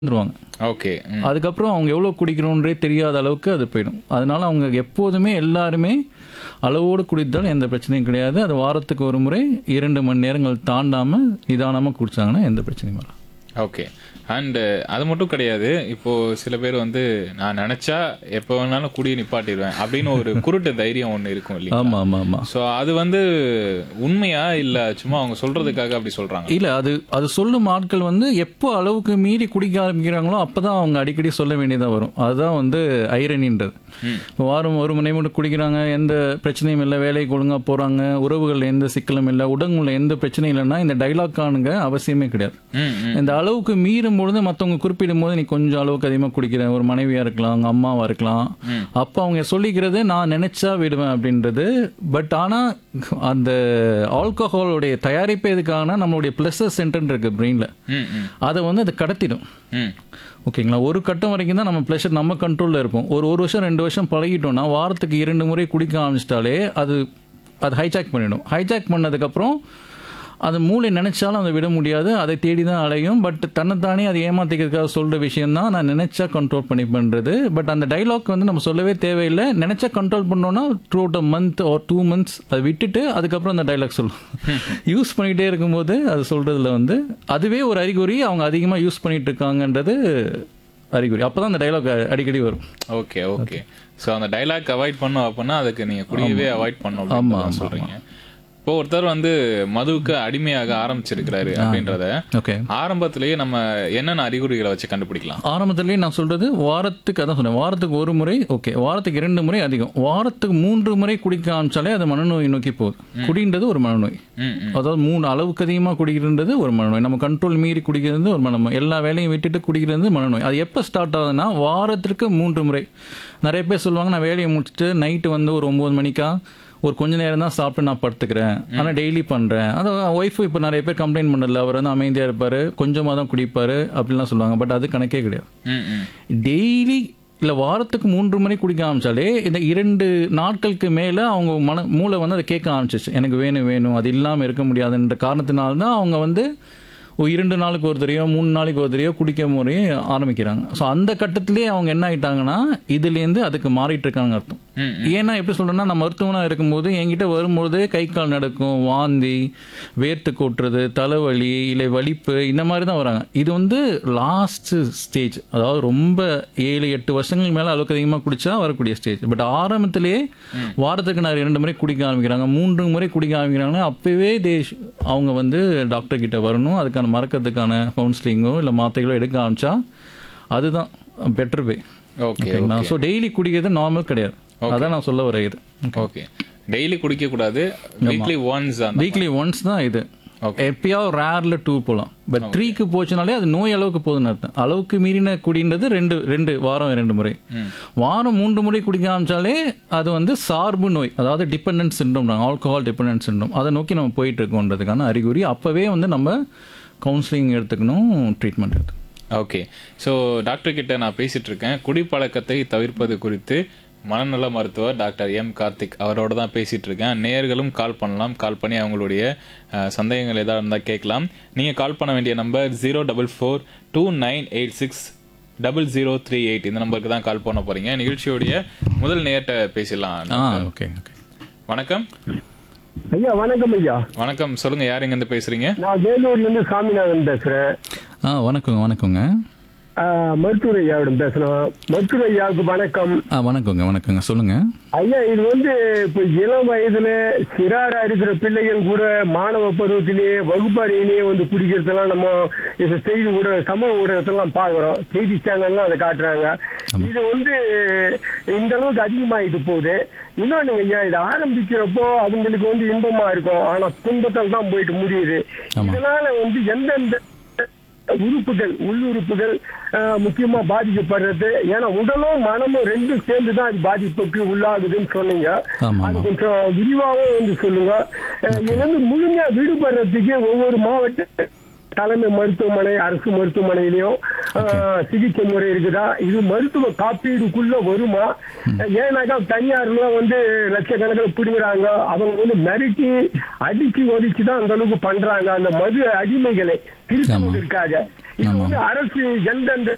வந்துருவாங்க ஓகே ம். அதுக்கப்புறம் அவங்க எவ்வளோ குடிக்கணுன்றே தெரியாத அளவுக்கு அது போயிடும் அதனால அவங்க எப்போதுமே எல்லாருமே அளவோடு குடித்தால் எந்த பிரச்சனையும் கிடையாது அது வாரத்துக்கு ஒரு முறை இரண்டு மணி நேரங்கள் தாண்டாமல் நிதானமாக குடிச்சாங்கன்னா எந்த பிரச்சனையும் வராது ஓகே அண்ட் அது மட்டும் கிடையாது இப்போ சில பேர் வந்து நான் நினைச்சா எப்போ வேணாலும் குடியை நிப்பாட்டிடுவேன் அப்படின்னு ஒரு குருட்டு தைரியம் ஒன்று இருக்கும் இல்லையா ஆமாம் ஆமாம் ஆமாம் ஸோ அது வந்து உண்மையா இல்ல சும்மா அவங்க சொல்றதுக்காக அப்படி சொல்றாங்க இல்லை அது அது சொல்லும் ஆட்கள் வந்து எப்போ அளவுக்கு மீறி குடிக்க ஆரம்பிக்கிறாங்களோ அப்போ தான் அவங்க அடிக்கடி சொல்ல வேண்டியதாக வரும் அதுதான் வந்து ஐரணின்றது இப்போ வாரம் ஒரு மணி மட்டும் குடிக்கிறாங்க எந்த பிரச்சனையும் இல்லை வேலைக்கு ஒழுங்காக போகிறாங்க உறவுகள் எந்த சிக்கலும் இல்லை உடம்புல எந்த பிரச்சனையும் இல்லைன்னா இந்த டைலாக் காணுங்க அவசியமே கிடையாது ம் ம் இந்த அளவுக்கு மீறும் பொழுது மற்றவங்க குறிப்பிடும் போது நீ கொஞ்சம் அளவுக்கு அதிகமாக குடிக்கிற ஒரு மனைவியாக இருக்கலாம் அவங்க அம்மாவாக இருக்கலாம் அப்போ அவங்க சொல்லிக்கிறது நான் நினைச்சா விடுவேன் அப்படின்றது பட் ஆனால் அந்த ஆல்கஹாலோடைய தயாரிப்பு எதுக்காகனா நம்மளுடைய ப்ளஸஸ் சென்டர் இருக்கு பிரெயினில் ம் ம் அதை வந்து அது கடத்திடும் ம் ஓகேங்களா ஒரு கட்டம் வரைக்கும் தான் நம்ம ப்ளஷர் நம்ம கண்ட்ரோலில் இருப்போம் ஒரு ஒரு வருஷம் ரெண்டு வருஷம் பழகிட்டோம்னா வாரத்துக்கு இரண்டு முறை குடிக்க ஆரம்பிச்சிட்டாலே அது அது ஹைஜாக் பண்ணிடும் ஹைஜாக் பண்ணதுக்கப்புறம் அது மூளை நினைச்சாலும் அதை விட முடியாது அதை தேடி தான் அலையும் பட் தன்னைத்தானே அதை ஏமாத்திக்கிறதுக்காக சொல்கிற விஷயம் தான் நான் நினைச்சா கண்ட்ரோல் பண்ணி பண்ணுறது பட் அந்த டைலாக் வந்து நம்ம சொல்லவே தேவையில்லை நினைச்சா கண்ட்ரோல் பண்ணோன்னா throughout a month or two months அதை விட்டுட்டு அதுக்கப்புறம் அந்த டைலாக் சொல்லும் யூஸ் பண்ணிகிட்டே இருக்கும்போது அது சொல்கிறதுல வந்து அதுவே ஒரு அறிகுறி அவங்க அதிகமாக யூஸ் பண்ணிட்டு இருக்காங்கன்றது அறிகுறி அப்போ தான் அந்த டைலாக் அடிக்கடி வரும் ஓகே ஓகே ஸோ அந்த டைலாக் அவாய்ட் பண்ணோம் அப்படின்னா அதுக்கு நீங்க குடியவே அவாய்ட் பண்ணோம் ஆமா, அப்படின்னு ஆமா, சொல்றீங்க இப்போ ஒருத்தர் வந்து மதுவுக்கு அடிமையாக ஆரம்பிச்சிருக்கிறாரு அப்படின்றத ஓகே ஆரம்பத்திலேயே நம்ம என்னென்ன அறிகுறிகளை வச்சு கண்டுபிடிக்கலாம் ஆரம்பத்திலேயே நான் சொல்றது வாரத்துக்கு அதான் சொன்னேன் வாரத்துக்கு ஒரு முறை ஓகே வாரத்துக்கு இரண்டு முறை அதிகம் வாரத்துக்கு மூன்று முறை குடிக்க ஆரம்பிச்சாலே அது மனநோய் நோக்கி போகுது குடின்றது ஒரு மனநோய் ம் ம் அதாவது மூணு அளவுக்கு அதிகமாக குடிக்கிறது ஒரு மனநோய் நம்ம கண்ட்ரோல் மீறி குடிக்கிறது ஒரு மனநோய் எல்லா வேலையும் விட்டுட்டு குடிக்கிறது மனநோய் அது எப்போ ஸ்டார்ட் ஆகுதுன்னா வாரத்திற்கு மூன்று முறை நிறைய பேர் சொல்லுவாங்க நான் வேலையை முடிச்சுட்டு நைட்டு வந்து ஒரு ஒம்பது மணிக்கா ஒரு கொஞ்ச நேரம் தான் சாப்பிட்டு நான் படுத்துக்கிறேன் ஆனால் டெய்லி பண்ணுறேன் அதான் ஒய்ஃபு இப்போ நிறைய பேர் கம்ப்ளைண்ட் பண்ணல அவர் வந்து அமைதியாக இருப்பார் கொஞ்சமாக தான் குடிப்பார் அப்படிலாம் சொல்லுவாங்க பட் அது கணக்கே கிடையாது ம் ம் டெய்லி இல்லை வாரத்துக்கு மூன்று மணி குடிக்க ஆரம்பிச்சாலே இந்த இரண்டு நாட்களுக்கு மேலே அவங்க மன மூளை வந்து அதை கேட்க ஆரம்பிச்சிச்சு எனக்கு வேணும் வேணும் அது இல்லாமல் இருக்க முடியாதுன்ற காரணத்தினால தான் அவங்க வந்து ஒரு இரண்டு நாளுக்கு ஒரு தடையோ மூணு நாளைக்கு ஒரு தடையோ குடிக்க முறையே ஆரம்பிக்கிறாங்க ஸோ அந்த கட்டத்திலே அவங்க என்ன ஆயிட்டாங்கன்னா இதுலேருந்து அதுக்கு மாறிட்டு இருக்காங்க அர்த்தம் ம், ஏன்னா எப்படி சொல்றேன்னா நான் மருத்துவனாக இருக்கும்போது என்கிட்ட வரும்போது கை கால் நடக்கும் வாந்தி வேர்த்து கொட்டுறது தலைவலி இல்லை வலிப்பு இந்த மாதிரி தான் வராங்க இது வந்து லாஸ்ட் ஸ்டேஜ் அதாவது ரொம்ப ஏழு எட்டு வருஷங்கள் மேலே அளவுக்கு அதிகமாக குடிச்சா வரக்கூடிய ஸ்டேஜ் பட் ஆரம்பத்திலேயே வாரத்துக்கு நான் இரண்டு முறை குடிக்க ஆரம்பிக்கிறாங்க மூன்று முறை குடிக்க ஆரம்பிக்கிறாங்க அப்பவே தே அவங்க வந்து டாக்டர் கிட்ட வரணும் அதுக்கான மறக்கிறதுக்கான கவுன்சிலிங்கோ இல்லை மாத்திரைகளோ எடுக்க ஆரம்பிச்சா அதுதான் பெட்டர் வே ஓகே ஓகேங்களா ஸோ டெய்லி குடிக்கிறது நார்மல் கிடையாது அதான் நான் சொல்ல வரேன் இது ஓகே டெய்லி குடிக்க கூடாது வீக்லி ஒன்ஸ் அந்த வீக்லி ஒன்ஸ் தான் இது எப்பயாவது ரேர்ல டூ போகலாம் பட் த்ரீக்கு போச்சுனாலே அது நோய் அளவுக்கு போகுதுன்னு அர்த்தம் அளவுக்கு மீறின குடின்றது ரெண்டு ரெண்டு வாரம் ரெண்டு முறை வாரம் மூன்று முறை குடிக்க ஆரம்பிச்சாலே அது வந்து சார்பு நோய் அதாவது dependent syndrome alcohol dependent syndrome அதை நோக்கி நம்ம போயிட்டு இருக்கோன்றதுக்கான அறிகுறி அப்பவே வந்து நம்ம கவுன்சிலிங் எடுத்துக்கணும் ட்ரீட்மெண்ட் எடுத்துக்கணும் ஓகே ஸோ டாக்டர் கிட்ட நான் பேசிட்டு இருக்கேன் குடிப்பழக்கத்தை தவிர்ப்பது குறித்து மனநல மருத்துவர் டாக்டர் எம் கார்த்திக் அவரோட தான் பேசிட்டு இருக்கேன் நேயர்களும் கால் பண்ணலாம் கால் பண்ணி அவங்களுடைய அஹ், சந்தேகங்கள் ஏதாவது இருந்தால் கேட்கலாம் நீங்கள் கால் பண்ண வேண்டிய number zero double four two nine eight six double zero three eight இந்த நம்பருக்கு தான் கால் பண்ண போறீங்க நிகழ்ச்சியோடைய முதல் நேர்கிட்ட பேசிடலாம் ஆ ஓகே ஓகே வணக்கம் ஐயா வணக்கம் ஐயா வணக்கம் சொல்லுங்க யார் எங்கேருந்து பேசுறீங்க நான் வேலூர்ல இருந்து சாமிநாதன் பேசுறேன் ஆ வணக்கங்க வணக்கங்க ஆஹ், மருத்துவர் ஐயாவிடம் பேசணும் மருத்துவர் ஐயாவுக்கு வணக்கம் ஆ வணக்கங்க வணக்கங்க சொல்லுங்க ஐயா இது வந்து இப்ப இளம் வயதுல சிறாரா இருக்கிற பிள்ளைகள் கூட மாணவ பருவத்திலேயே வகுப்பறையிலேயே வந்து குடிக்கிறதெல்லாம் நம்ம இது செய்தி ஊடக சமூக ஊடகத்தெல்லாம் பாக்குறோம் செய்தி சேனல்லாம் அதை காட்டுறாங்க இது வந்து இந்த அளவுக்கு அதிகமாயிட்டு போகுது இன்னொன்னு ஐயா இது ஆரம்பிக்கிறப்போ அவங்களுக்கு வந்து இன்பமா இருக்கும் ஆனா துன்பத்தில் தான் போயிட்டு முடியுது இதனால வந்து எந்தெந்த உறுப்புகள் உள்ளுறுப்புகள் அஹ், முக்கியமா பாதிக்கப்படுறது ஏன்னா உடலும் மனமும் ரெண்டும் சேர்ந்து தான் அது பாதிப்புக்கு உள்ளாகுதுன்னு சொன்னீங்க ஆமா, அது ஆமா. கொஞ்சம் விரிவாகவும் வந்து சொல்லுங்க அஹ், இதுல இருந்து முழுமையா விடுபடுறதுக்கு ஒவ்வொரு மாவட்ட தலைமை மருத்துவமனை அரசு மருத்துவமனையிலயும் அஹ், சிகிச்சை முறை இருக்குதா இது மருத்துவ காப்பீடுக்குள்ள வருமா ஏன்னாக்கா தனியார்ல வந்து லட்சக்கணக்கில் பிடிக்கிறாங்க அவங்க வந்து மிரட்டி அடிச்சு ஒதுக்கி தான் அந்த அளவுக்கு பண்றாங்க அந்த மது அடிமைகளை திருத்துவதற்காக இது வந்து அரசு எந்தெந்த